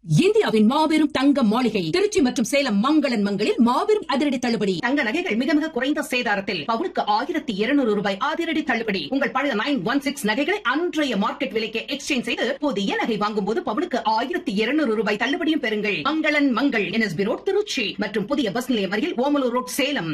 இந்தியாவின் மாபெரும் தங்க மாளிகை திருச்சி மற்றும் சேலம் மங்களன் மங்களில் மாபெரும் அதிரடி தள்ளுபடி தங்க நகைகள் மிக மிக குறைந்த சேதாரத்தில் பவுனுக்கு ஆயிரத்தி இருநூறு ரூபாய் அதிரடி தள்ளுபடி உங்கள் பழைய நைன் ஒன் சிக்ஸ் நகைகளை அன்றைய மார்க்கெட் விலைக்கு எக்ஸ்சேஞ்ச் செய்து புதிய நகை வாங்கும் போது பவுனுக்கு ஆயிரத்தி இருநூறு ரூபாய் தள்ளுபடியும் பெறுங்கள் மங்களன் மங்கள் என்எஸ்பி ரோட் திருச்சி மற்றும் புதிய பஸ் நிலையம் அருகில் ஓமலூர் ரோட் சேலம்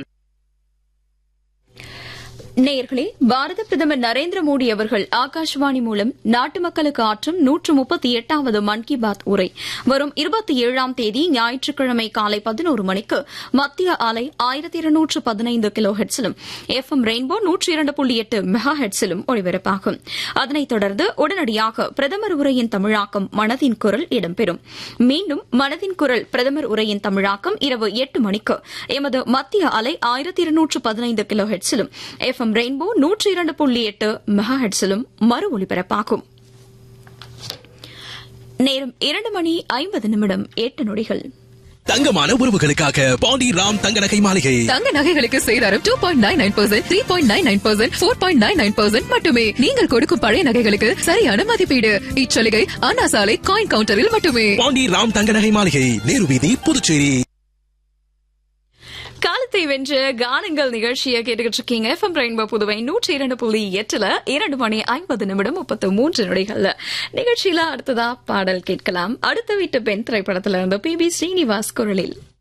நேயர்களே பாரத பிரதமர் நரேந்திர மோடி அவர்கள் ஆகாஷவாணி மூலம் நாட்டு மக்களுக்கு ஆற்றும் நூற்று முப்பத்தி எட்டாவது மன் கி பாத் உரை வரும் இருபத்தி ஏழாம் தேதி ஞாயிற்றுக்கிழமை காலை பதினோரு மணிக்கு மத்திய ஆலை ஆயிரத்தி இருநூற்று பதினைந்து கிலோ ஹெட்ஸிலும் எஃப் எம் ரெயின்போ நூற்றி இரண்டு புள்ளி எட்டு மெகா ஹெட்ஸிலும் ஒளிபரப்பாகும் அதனைத் தொடர்ந்து உடனடியாக பிரதமர் உரையின் தமிழாக்கம் மனதின் குரல் இடம்பெறும் மீண்டும் மனதின் குரல் பிரதமர் உரையின் தமிழாக்கம் இரவு எட்டு மணிக்கு எமது மத்திய அலை ஆயிரத்தி இருநூற்று பதினைந்து கிலோ ஹெட்ஸிலும் எஃப் எம் ரெயின்போ நூற்றி இரண்டு புள்ளி எட்டு மெகா ஹெட்ஸிலும் மறு ஒலிபரப்பாகும் நேரம் இரண்டு மணி ஐம்பது நிமிடம் எட்டு நொடிகள் தங்கமான உறவுகளுக்காக பாண்டி ராம் தங்க நகை மாளிகை தங்க நகைகளுக்கு சேதாரம் two point nine nine percent three point nine nine percent four point nine nine percent மட்டுமே நீங்கள் கொடுக்கும் பழைய நகைகளுக்கு சரியான மதிப்பீடு இச்சலுகை அண்ணா சாலை காயின் கவுண்டரில் மட்டுமே பாண்டி ராம் தங்க நகை மாளிகை நேரு வீதி புதுச்சேரி காலத்தை வென்ற கானங்கள் நிகழ்ச்சியை கேட்டுக்கிட்டு இருக்கீங்க எஃப்எம் ரெயின்போ புதுவை நூற்றி இரண்டு புள்ளி எட்டுல இரண்டு மணி ஐம்பது நிமிடம் முப்பத்து மூன்று நொடிகள்ல நிகழ்ச்சியில அடுத்ததா பாடல் கேட்கலாம் அடுத்த வீட்டு பெண் திரைப்படத்துல இருந்து பி பி ஸ்ரீனிவாஸ் குரலில்